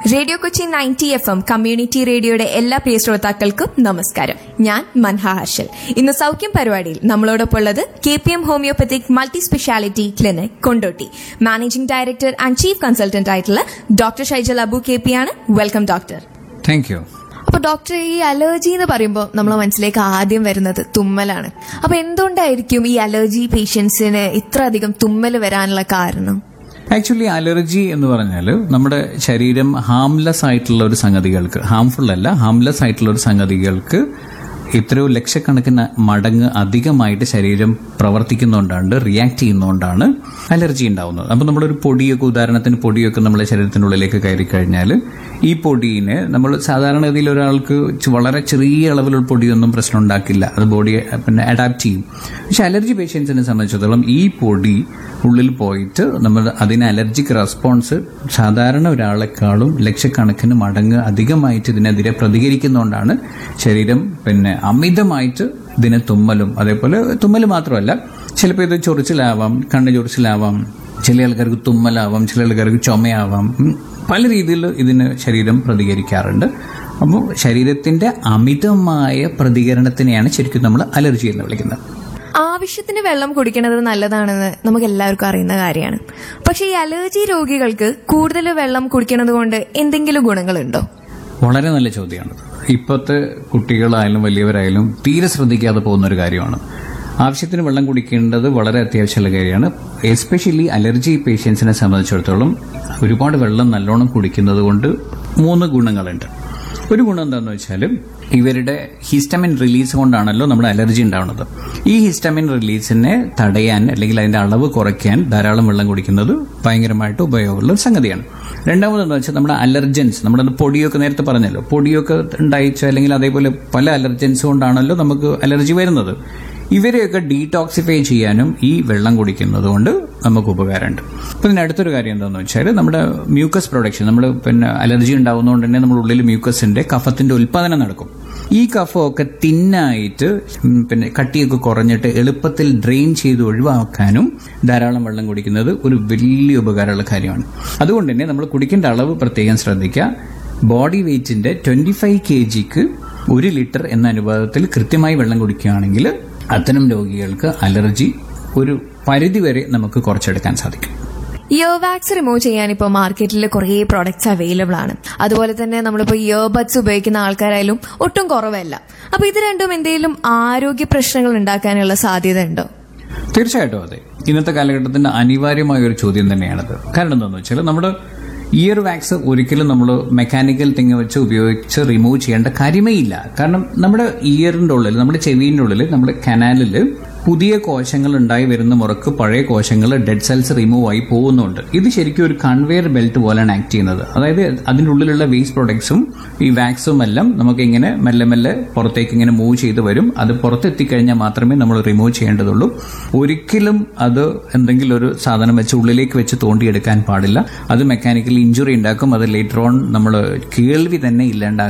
Radio Kochi ninety F M community റേഡിയോയുടെ എല്ലാ പ്രിയ ശ്രോതാക്കൾക്കും നമസ്കാരം ഞാൻ മൻഹ ഹർഷൽ ഇന്ന് സൗഖ്യം പരിപാടിയിൽ നമ്മളോടൊപ്പം ഉള്ളത് K P M homeopathic multi speciality clinic Kondotty managing director and chief consultant ആയിട്ടുള്ള doctor Shyjal Abu K P ആണ് വെൽക്കം ഡോക്ടർ താങ്ക് യു അപ്പൊ ഡോക്ടർ ഈ അലർജി എന്ന് പറയുമ്പോൾ നമ്മളെ മനസ്സിലേക്ക് ആദ്യം വരുന്നത് തുമ്മലാണ് അപ്പൊ എന്തുകൊണ്ടായിരിക്കും ഈ അലർജി പേഷ്യൻസിന് ഇത്ര അധികം തുമ്മൽ വരാനുള്ള കാരണം ആക്ച്വലി അലർജി എന്ന് പറഞ്ഞാൽ നമ്മുടെ ശരീരം ഹാംലെസ് ആയിട്ടുള്ള ഒരു സംഗതികൾക്ക് ഹാംഫുൾ അല്ല ഹാംലെസ് ആയിട്ടുള്ള ഒരു സംഗതികൾക്ക് എത്രയോ ലക്ഷക്കണക്കിന് മടങ്ങ് അധികമായിട്ട് ശരീരം പ്രവർത്തിക്കുന്നതുകൊണ്ടാണ് റിയാക്ട് ചെയ്യുന്നതുകൊണ്ടാണ് അലർജി ഉണ്ടാവുന്നത് അപ്പോൾ നമ്മളൊരു പൊടിയൊക്കെ ഉദാഹരണത്തിന് പൊടിയൊക്കെ നമ്മുടെ ശരീരത്തിൻ്റെ ഉള്ളിലേക്ക് കയറി കഴിഞ്ഞാൽ ഈ പൊടിയിന് നമ്മൾ സാധാരണഗതിയിൽ ഒരാൾക്ക് ചെ- വളരെ ചെറിയ അളവിലുള്ള പൊടിയൊന്നും പ്രശ്നം ഉണ്ടാക്കില്ല അത് ബോഡിയെ പിന്നെ അഡാപ്റ്റ് ചെയ്യും പക്ഷെ അലർജി പേഷ്യൻസിനെ സംബന്ധിച്ചിടത്തോളം ഈ പൊടി ഉള്ളിൽ പോയിട്ട് നമ്മൾ അതിന് അലർജിക് റെസ്പോൺസ് സാധാരണ ഒരാളെക്കാളും ലക്ഷക്കണക്കിന് മടങ്ങ് അധികമായിട്ട് ഇതിനെതിരെ പ്രതികരിക്കുന്നതുകൊണ്ടാണ് ശരീരം പിന്നെ അമിതമായിട്ട് ഇതിന് തുമ്മലും അതേപോലെ തുമ്മൽ മാത്രമല്ല ചിലപ്പോൾ ഇത് ചൊറിച്ചിലാവാം കണ്ണ് ചൊറിച്ചിലാവാം ചില ആൾക്കാർക്ക് തുമ്മലാവാം ചില ആൾക്കാർക്ക് ചുമയാവാം ഉം. പല രീതിയിൽ ഇതിന് ശരീരം പ്രതികരിക്കാറുണ്ട് അപ്പോൾ ശരീരത്തിന്റെ അമിതമായ പ്രതികരണത്തിനെയാണ് ശരിക്കും നമ്മൾ അലർജി എന്ന് വിളിക്കുന്നത് ആവശ്യത്തിന് വെള്ളം കുടിക്കുന്നത് നല്ലതാണെന്ന് നമുക്ക് എല്ലാവർക്കും അറിയുന്ന കാര്യമാണ് പക്ഷെ ഈ അലർജി രോഗികൾക്ക് കൂടുതൽ വെള്ളം കുടിക്കുന്നത് കൊണ്ട് എന്തെങ്കിലും ഗുണങ്ങളുണ്ടോ വളരെ നല്ല ചോദ്യമാണ് ഇപ്പോഴത്തെ കുട്ടികളായാലും വലിയവരായാലും തീരെ ശ്രദ്ധിക്കാതെ പോകുന്ന ഒരു കാര്യമാണ് ആവശ്യത്തിന് വെള്ളം കുടിക്കേണ്ടത് വളരെ അത്യാവശ്യമുള്ള കാര്യമാണ് എസ്പെഷ്യലി അലർജി പേഷ്യൻസിനെ സംബന്ധിച്ചിടത്തോളം ഒരുപാട് വെള്ളം നല്ലോണം കുടിക്കുന്നത് കൊണ്ട് മൂന്ന് ഗുണങ്ങളുണ്ട് ഒരു ഗുണം എന്താണെന്ന് വെച്ചാൽ ഇവരുടെ ഹിസ്റ്റമിൻ റിലീസ് കൊണ്ടാണല്ലോ നമ്മുടെ അലർജി ഉണ്ടാവുന്നത് ഈ ഹിസ്റ്റമിൻ റിലീസിനെ തടയാൻ അല്ലെങ്കിൽ അതിന്റെ അളവ് കുറയ്ക്കാൻ ധാരാളം വെള്ളം കുടിക്കുന്നത് ഭയങ്കരമായിട്ട് ഉപയോഗമുള്ള ഒരു സംഗതിയാണ് രണ്ടാമതെന്ന് വെച്ചാൽ നമ്മുടെ അലർജൻസ് നമ്മുടെ അത് പൊടിയൊക്കെ നേരത്തെ പറഞ്ഞല്ലോ പൊടിയൊക്കെ ഉണ്ടായിച്ച അല്ലെങ്കിൽ അതേപോലെ പല അലർജൻസ് കൊണ്ടാണല്ലോ നമുക്ക് അലർജി വരുന്നത് ഇവരെയൊക്കെ ഡീടോക്സിഫൈ ചെയ്യാനും ഈ വെള്ളം കുടിക്കുന്നത് കൊണ്ട് നമുക്ക് ഉപകാരമുണ്ട് അപ്പൊ ഇതിന് അടുത്തൊരു കാര്യം എന്താണെന്ന് വെച്ചാൽ നമ്മുടെ മ്യൂക്കസ് പ്രൊഡക്ഷൻ നമ്മൾ പിന്നെ അലർജി ഉണ്ടാവുന്നതുകൊണ്ട് തന്നെ നമ്മുടെ ഉള്ളിൽ മ്യൂക്കസിന്റെ കഫത്തിന്റെ ഉൽപാദനം നടക്കും ഈ കഫമൊക്കെ തിന്നായിട്ട് ഉം, പിന്നെ കട്ടിയൊക്കെ കുറഞ്ഞിട്ട് എളുപ്പത്തിൽ ഡ്രെയിൻ ചെയ്ത് ഒഴിവാക്കാനും ധാരാളം വെള്ളം കുടിക്കുന്നത് ഒരു വലിയ ഉപകാരമുള്ള കാര്യമാണ് അതുകൊണ്ട് തന്നെ നമ്മൾ കുടിക്കേണ്ട അളവ് പ്രത്യേകം ശ്രദ്ധിക്കുക ബോഡി വെയിറ്റിന്റെ ട്വന്റി ഫൈവ് കെ ജിക്ക് ഒരു ലിറ്റർ എന്ന അനുപാതത്തിൽ കൃത്യമായി വെള്ളം കുടിക്കുകയാണെങ്കിൽ അത്തരം രോഗികൾക്ക് അലർജി ഒരു പരിധിവരെ നമുക്ക് കുറച്ചെടുക്കാൻ സാധിക്കും ഇയർവാക്സ് റിമൂവ് ചെയ്യാൻ ഇപ്പോൾ മാർക്കറ്റിൽ കുറേ പ്രോഡക്ട്സ് അവൈലബിൾ ആണ് അതുപോലെ തന്നെ നമ്മളിപ്പോൾ ഇയർബഡ്സ് ഉപയോഗിക്കുന്ന ആൾക്കാരായാലും ഒട്ടും കുറവല്ല അപ്പൊ ഇത് രണ്ടും എന്തെങ്കിലും ആരോഗ്യ പ്രശ്നങ്ങൾ ഉണ്ടാക്കാനുള്ള സാധ്യത ഉണ്ടോ തീർച്ചയായിട്ടും അതെ ഇന്നത്തെ കാലഘട്ടത്തിന്റെ അനിവാര്യമായ ഒരു ചോദ്യം തന്നെയാണത് കാരണം എന്താണെന്ന് വെച്ചാൽ നമ്മുടെ ഇയർ വാക്സ് ഒരിക്കലും നമ്മൾ മെക്കാനിക്കൽ തിങ് വെച്ച് ഉപയോഗിച്ച് റിമൂവ് ചെയ്യേണ്ട കാര്യമേ ഇല്ല കാരണം നമ്മുടെ ഇയറിന്റെ ഉള്ളിൽ നമ്മുടെ ചെവിന്റെ ഉള്ളിൽ നമ്മുടെ കനാലിൽ പുതിയ കോശങ്ങൾ ഉണ്ടായി വരുന്ന മുറക്ക് പഴയ കോശങ്ങൾ ഡെഡ് സെൽസ് റിമൂവ് ആയി പോകുന്നുണ്ട് ഇത് ശരിക്കും ഒരു കൺവെയർ ബെൽറ്റ് പോലെയാണ് ആക്ട് ചെയ്യുന്നത് അതായത് അതിൻ്റെ ഉള്ളിലുള്ള വേസ്റ്റ് പ്രൊഡക്ട്സും ഈ വാക്സും എല്ലാം നമുക്ക് ഇങ്ങനെ മെല്ലെ മെല്ലെ പുറത്തേക്ക് ഇങ്ങനെ മൂവ് ചെയ്ത് വരും അത് പുറത്തെത്തിക്കഴിഞ്ഞാൽ മാത്രമേ നമ്മൾ റിമൂവ് ചെയ്യേണ്ടതുള്ളൂ ഒരിക്കലും അത് എന്തെങ്കിലും ഒരു സാധനം വെച്ച് ഉള്ളിലേക്ക് വെച്ച് തോണ്ടിയെടുക്കാൻ പാടില്ല അത് മെക്കാനിക്കലി ഇഞ്ചുറി ഉണ്ടാക്കും അത് ലേറ്റർ ഓൺ നമ്മൾ കേൾവി തന്നെ ഇല്ലാണ്ടാക്കും